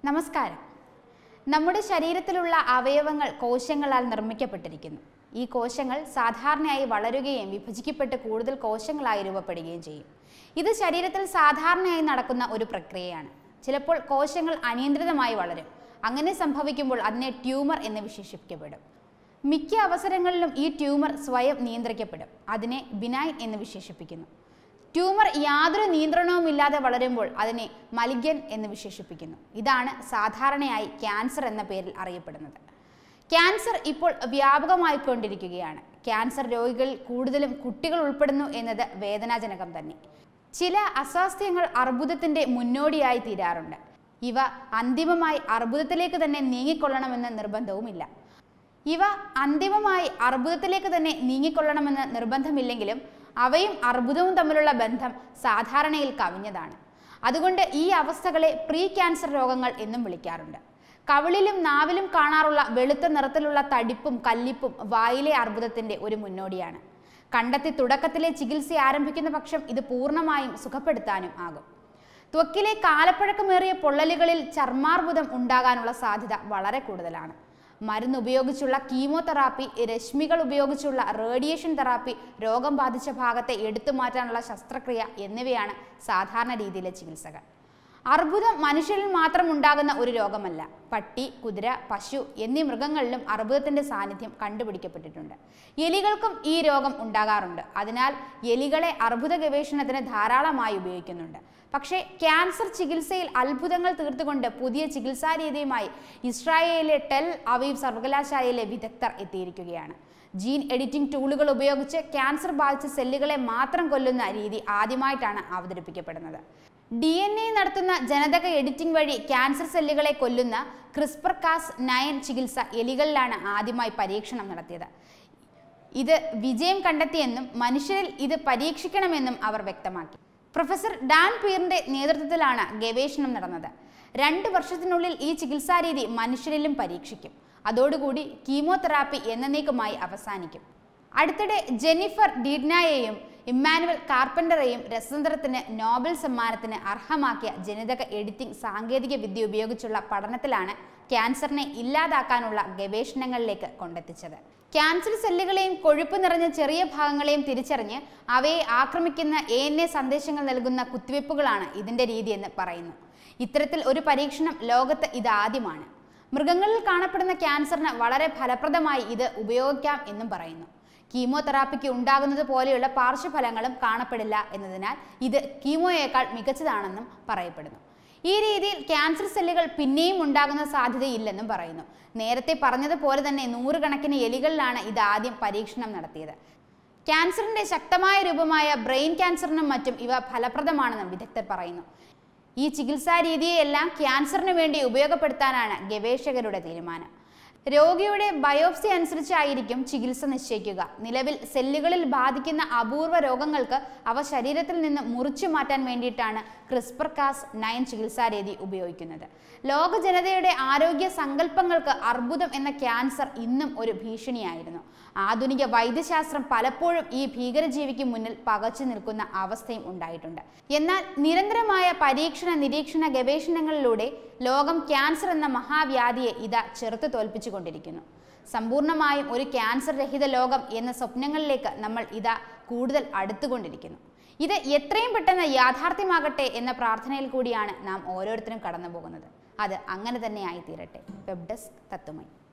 നമസ്കാരം നമ്മുടെ ശരീരത്തിലുള്ള അവയവങ്ങൾ കോശങ്ങളാൽ നിർമ്മിക്കപ്പെട്ടിരിക്കുന്നു ഈ കോശങ്ങൾ സാധാരണയായി വളരുകയും വിഭജിക്കപ്പെട്ട് കൂടുതൽ കോശങ്ങളായി രൂപപ്പെടുകയും ചെയ്യും ഇത് ശരീരത്തിൽ സാധാരണയായി നടക്കുന്ന ഒരു പ്രക്രിയയാണ് ചിലപ്പോൾ കോശങ്ങൾ അനിയന്ത്രിതമായി വളരും അങ്ങനെ സംഭവിക്കുമ്പോൾ അതിനെ ട്യൂമർ എന്ന് വിശേഷിപ്പിക്കപ്പെടും മിക്ക അവസരങ്ങളിലും ഈ ട്യൂമർ സ്വയം നിയന്ത്രിക്കപ്പെടും അതിനെ ബിനൈൻ എന്ന് വിശേഷിപ്പിക്കുന്നു ട്യൂമർ യാതൊരു നിയന്ത്രണവുമില്ലാതെ വളരുമ്പോൾ അതിനെ മലിഗ്യൻ എന്ന് വിശേഷിപ്പിക്കുന്നു ഇതാണ് സാധാരണയായി ക്യാൻസർ എന്ന പേരിൽ അറിയപ്പെടുന്നത് ക്യാൻസർ ഇപ്പോൾ വ്യാപകമായിക്കൊണ്ടിരിക്കുകയാണ് ക്യാൻസർ രോഗികളിൽ കൂടുതലും കുട്ടികൾ ഉൾപ്പെടുന്നു എന്നത് വേദനാജനകം തന്നെ ചില അസ്വാസ്ഥ്യങ്ങൾ അർബുദത്തിന്റെ മുന്നോടിയായി തീരാറുണ്ട് ഇവ അന്തിമമായി അർബുദത്തിലേക്ക് തന്നെ നീങ്ങിക്കൊള്ളണമെന്ന് നിർബന്ധവുമില്ല ഇവ അന്തിമമായി അർബുദത്തിലേക്ക് തന്നെ നീങ്ങിക്കൊള്ളണമെന്ന് നിർബന്ധമില്ലെങ്കിലും അവയും അർബുദവും തമ്മിലുള്ള ബന്ധം സാധാരണയിൽ കവിഞ്ഞതാണ് അതുകൊണ്ട് ഈ അവസ്ഥകളെ പ്രീ ക്യാൻസർ രോഗങ്ങൾ എന്നും വിളിക്കാറുണ്ട് കവിളിലും നാവിലും കാണാറുള്ള വെളുത്ത നിറത്തിലുള്ള തടിപ്പും കല്ലിപ്പും വായിലെ അർബുദത്തിന്റെ ഒരു മുന്നോടിയാണ് കണ്ടെത്തി തുടക്കത്തിലെ ചികിത്സ ആരംഭിക്കുന്ന പക്ഷം ഇത് പൂർണ്ണമായും സുഖപ്പെടുത്താനും ആകും ത്വക്കിലെ കാലപ്പഴക്കമേറിയ പൊള്ളലുകളിൽ ചർമാർബുദം ഉണ്ടാകാനുള്ള സാധ്യത വളരെ കൂടുതലാണ് മരുന്ന് ഉപയോഗിച്ചുള്ള കീമോതെറാപ്പി രശ്മികൾ ഉപയോഗിച്ചുള്ള റേഡിയേഷൻ തെറാപ്പി രോഗം ബാധിച്ച ഭാഗത്തെ എടുത്തു മാറ്റാനുള്ള ശസ്ത്രക്രിയ എന്നിവയാണ് സാധാരണ രീതിയിലെ ചികിത്സകൾ അർബുദം മനുഷ്യരിൽ മാത്രം ഉണ്ടാകുന്ന ഒരു രോഗമല്ല പട്ടി കുതിര പശു എന്നീ മൃഗങ്ങളിലും അർബുദത്തിന്റെ സാന്നിധ്യം കണ്ടുപിടിക്കപ്പെട്ടിട്ടുണ്ട് എലികൾക്കും ഈ രോഗം ഉണ്ടാകാറുണ്ട് അതിനാൽ എലികളെ അർബുദ ഗവേഷണത്തിന് ധാരാളമായി ഉപയോഗിക്കുന്നുണ്ട് പക്ഷേ ക്യാൻസർ ചികിത്സയിൽ അത്ഭുതങ്ങൾ തീർത്തുകൊണ്ട് പുതിയ ചികിത്സാ രീതിയുമായി ഇസ്രായേലിലെ ടെൽ അവീവ് സർവകലാശാലയിലെ വിദഗ്ധർ എത്തിയിരിക്കുകയാണ് ജീൻ എഡിറ്റിംഗ് ടൂളുകൾ ഉപയോഗിച്ച് ക്യാൻസർ ബാധിച്ച സെല്ലുകളെ മാത്രം കൊല്ലുന്ന രീതി ആദ്യമായിട്ടാണ് അവതരിപ്പിക്കപ്പെടുന്നത് ഡി എൻ എ നടത്തുന്ന ജനിതക എഡിറ്റിംഗ് വഴി ക്യാൻസർ സെല്ലുകളെ കൊല്ലുന്ന ക്രിസ്പർ കാസ് നയൻ ചികിത്സ എലികളിലാണ് ആദ്യമായി പരീക്ഷണം നടത്തിയത് ഇത് വിജയം കണ്ടെത്തിയെന്നും മനുഷ്യരിൽ ഇത് പരീക്ഷിക്കണമെന്നും അവർ വ്യക്തമാക്കി പ്രൊഫസർ ഡാൻ പീറിന്റെ നേതൃത്വത്തിലാണ് ഗവേഷണം നടന്നത് രണ്ട് വർഷത്തിനുള്ളിൽ ഈ ചികിത്സാരീതി മനുഷ്യരിലും പരീക്ഷിക്കും അതോടുകൂടി കീമോതെറാപ്പി എന്നേക്കുമായി അവസാനിക്കും അടുത്തിടെ ജെന്നിഫർ ഡീഡ്നായെയും ഇമ്മാനുവൽ കാർപ്പൻഡറെയും രസതന്ത്രത്തിന് നോബൽ സമ്മാനത്തിന് അർഹമാക്കിയ ജനിതക എഡിറ്റിംഗ് സാങ്കേതിക വിദ്യ ഉപയോഗിച്ചുള്ള പഠനത്തിലാണ് ക്യാൻസറിനെ ഇല്ലാതാക്കാനുള്ള ഗവേഷണങ്ങളിലേക്ക് കൊണ്ടെത്തിച്ചത് ക്യാൻസർ സെല്ലുകളെയും കൊഴുപ്പ് നിറഞ്ഞ ചെറിയ ഭാഗങ്ങളെയും തിരിച്ചറിഞ്ഞ് അവയെ ആക്രമിക്കുന്ന എ എൻ എ സന്ദേശങ്ങൾ നൽകുന്ന കുത്തിവയ്പ്പുകളാണ് ഇതിന്റെ രീതിയെന്ന് പറയുന്നു ഇത്തരത്തിൽ ഒരു പരീക്ഷണം ലോകത്ത് ഇതാദ്യമാണ് മൃഗങ്ങളിൽ കാണപ്പെടുന്ന ക്യാൻസറിന് വളരെ ഫലപ്രദമായി ഇത് ഉപയോഗിക്കാം എന്നും പറയുന്നു കീമോതെറാപ്പിക്ക് ഉണ്ടാകുന്നത് പോലെയുള്ള പാർശ്വഫലങ്ങളും കാണപ്പെടില്ല എന്നതിനാൽ ഇത് കീമോയേക്കാൾ മികച്ചതാണെന്നും പറയപ്പെടുന്നു ഈ രീതിയിൽ ക്യാൻസർ സെല്ലുകൾ പിന്നെയും ഉണ്ടാകുന്ന സാധ്യതയില്ലെന്നും പറയുന്നു നേരത്തെ പറഞ്ഞതുപോലെ തന്നെ നൂറുകണക്കിന് എലികളിലാണ് ഇത് ആദ്യം പരീക്ഷണം നടത്തിയത് ക്യാൻസറിന്റെ ശക്തമായ രൂപമായ ബ്രെയിൻ ക്യാൻസറിനും മറ്റും ഇവ ഫലപ്രദമാണെന്നും വിദഗ്ധർ പറയുന്നു ഈ ചികിത്സാ രീതിയെല്ലാം ക്യാൻസറിന് വേണ്ടി ഉപയോഗപ്പെടുത്താനാണ് ഗവേഷകരുടെ തീരുമാനം രോഗിയുടെ ബയോപ്സി അനുസരിച്ചായിരിക്കും ചികിത്സ നിശ്ചയിക്കുക നിലവിൽ സെല്ലുകളിൽ ബാധിക്കുന്ന അപൂർവ രോഗങ്ങൾക്ക് അവ ശരീരത്തിൽ നിന്ന് മുറിച്ചു മാറ്റാൻ വേണ്ടിയിട്ടാണ് ക്രിസ്പർ കാസ് നയൻ ചികിത്സാ രീതി ഉപയോഗിക്കുന്നത് ലോക ജനതയുടെ ആരോഗ്യ സങ്കല്പങ്ങൾക്ക് അർബുദം എന്ന ക്യാൻസർ ഇന്നും ഒരു ഭീഷണിയായിരുന്നു ആധുനിക വൈദ്യശാസ്ത്രം പലപ്പോഴും ഈ ഭീകരജീവിക്ക് മുന്നിൽ പകച്ചു നിൽക്കുന്ന അവസ്ഥയും ഉണ്ടായിട്ടുണ്ട് എന്നാൽ നിരന്തരമായ പരീക്ഷണ നിരീക്ഷണ ഗവേഷണങ്ങളിലൂടെ ലോകം ക്യാൻസർ എന്ന മഹാവ്യാധിയെ ഇതാ ചെറുത്തു തോൽപ്പിച്ചുകൊണ്ടിരിക്കുന്നു സമ്പൂർണ്ണമായും ഒരു ക്യാൻസർ രഹിത ലോകം എന്ന സ്വപ്നങ്ങളിലേക്ക് നമ്മൾ ഇതാ കൂടുതൽ അടുത്തുകൊണ്ടിരിക്കുന്നു ഇത് എത്രയും പെട്ടെന്ന് യാഥാർത്ഥ്യമാകട്ടെ എന്ന പ്രാർത്ഥനയിൽ കൂടിയാണ് നാം ഓരോരുത്തരും കടന്നു പോകുന്നത് അത് അങ്ങനെ തന്നെ ആയി തീരട്ടെ വെബ് ഡെസ്ക് തത്വമൈ